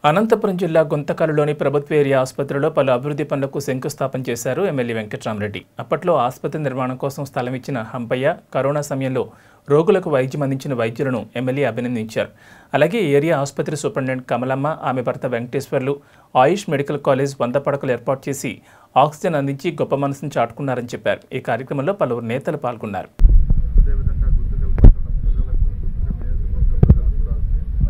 అనంతపురం జిల్లా గుంతకల్లులోని ప్రభుత్వ ఏరియా ఆసుపత్రిలో పలు అభివృద్ధి పనులకు శంకుస్థాపన చేశారు ఎమ్మెల్యే వెంకట్రామరెడ్డి అప్పట్లో ఆసుపత్రి నిర్మాణం కోసం స్థలం ఇచ్చిన హంపయ్య కరోనా సమయంలో రోగులకు వైద్యం అందించిన వైద్యులను ఎమ్మెల్యే అభినందించారు అలాగే ఏరియా ఆసుపత్రి సూపరింటెండెంట్ కమలమ్మ ఆమె భర్త వెంకటేశ్వర్లు ఆయుష్ మెడికల్ కాలేజ్ వంద పడకలు ఏర్పాటు చేసి ఆక్సిజన్ అందించి గొప్ప మనసును చాటుకున్నారని చెప్పారు ఈ కార్యక్రమంలో పలువురు నేతలు పాల్గొన్నారు అదేవిధంగా గుంతకల్ పట్టణ ప్రజలకు గుంతకల్ నియోజకవర్గ ప్రజలకు కూడా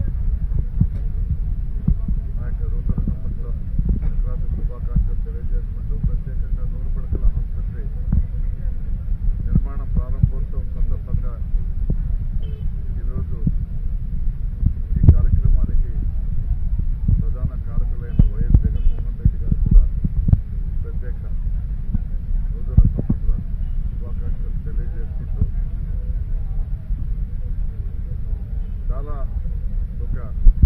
నా యొక్క నూతన సంవత్సర సంక్రాంతి శుభాకాంక్షలు తెలియజేసుకుంటూ ప్రత్యేకంగా నూరు పడకల ఆసుపత్రి నిర్మాణం ప్రారంభోత్సవం సందర్భంగా ఈరోజు ఈ కార్యక్రమానికి ప్రధాన కారకులైన వైఎస్ జగన్మోహన్ రెడ్డి గారు కూడా ప్రత్యేక నూతన సంవత్సర శుభాకాంక్షలు తెలియజేసుకుంటూ చాలా ఒక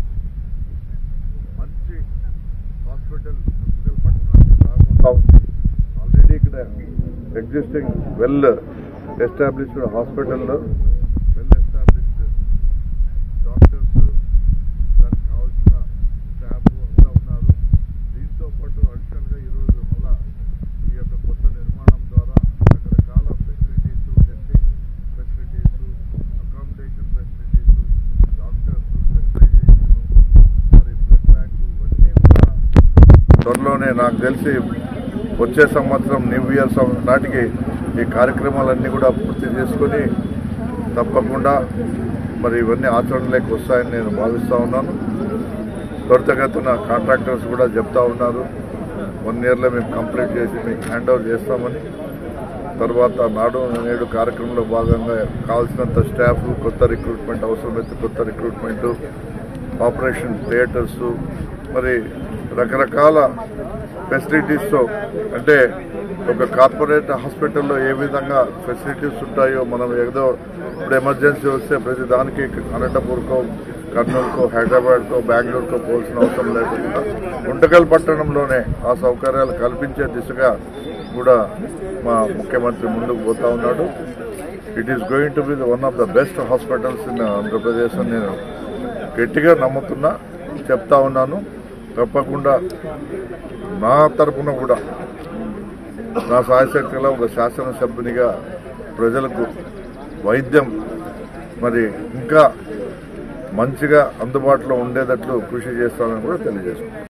మంచి హాస్పిటల్ మున్సిపల్ పట్టణానికి రాబోతా ఉంది ఆల్రెడీ ఇక్కడ ఎగ్జిస్టింగ్ వెల్ ఎస్టాబ్లిష్డ్ హాస్పిటల్లో వెల్ ఎస్టాబ్లిష్డ్ డాక్టర్స్ దానికి కావాల్సిన స్టాఫ్ అంతా ఉన్నారు దీంతో పాటు అడిషనల్గా ఈరోజు మళ్ళా ఈ యొక్క కొత్త నిర్మాణం ద్వారా రకరకాల facilities testing facilities accommodation facilities doctors specialisation మరి బ్లడ్ బ్యాంకు ఇవన్నీ కూడా త్వరలోనే నాకు తెలిసి వచ్చే సంవత్సరం న్యూ ఇయర్ సం- నాటికి ఈ కార్యక్రమాలన్నీ కూడా పూర్తి చేసుకొని తప్పకుండా మరి ఇవన్నీ ఆచరణలోకి వస్తాయని నేను భావిస్తూ ఉన్నాను త్వరితగతిన కాంట్రాక్టర్స్ కూడా చెప్తా ఉన్నారు వన్ ఇయర్లో మేము కంప్లీట్ చేసి మీకు హ్యాండ్ ఓవర్ చేస్తామని తర్వాత నాడు నేడు కార్యక్రమంలో భాగంగా కావాల్సినంత స్టాఫ్ కొత్త రిక్రూట్మెంట్ అవసరమైతే కొత్త రిక్రూట్మెంట్ ఆపరేషన్ థియేటర్స్ మరి రకరకాల ఫెసిలిటీస్తో అంటే ఒక కార్పొరేట్ హాస్పిటల్లో ఏ విధంగా ఫెసిలిటీస్ ఉంటాయో మనం ఏదో ఇప్పుడు ఎమర్జెన్సీ వస్తే ప్రతి దానికి అనంతపూర్కో కర్నూలుకో హైదరాబాద్కో బెంగళూరుకో పోల్సిన అవసరం లేకుండా గుంటకల్ పట్టణంలోనే ఆ సౌకర్యాలు కల్పించే దిశగా కూడా మా ముఖ్యమంత్రి ముందుకు పోతా ఉన్నాడు it is going to be one of the best hospitals in Andhra Pradesh అని నేను గట్టిగా నమ్ముతున్నా చెప్తా ఉన్నాను తప్పకుండా నా తరపున కూడా నా సాయశక్తిలో ఒక శాసనసభ్యునిగా ప్రజలకు వైద్యం మరి ఇంకా మంచిగా అందుబాటులో ఉండేటట్లు కృషి చేస్తానని కూడా తెలియజేస్తున్నాను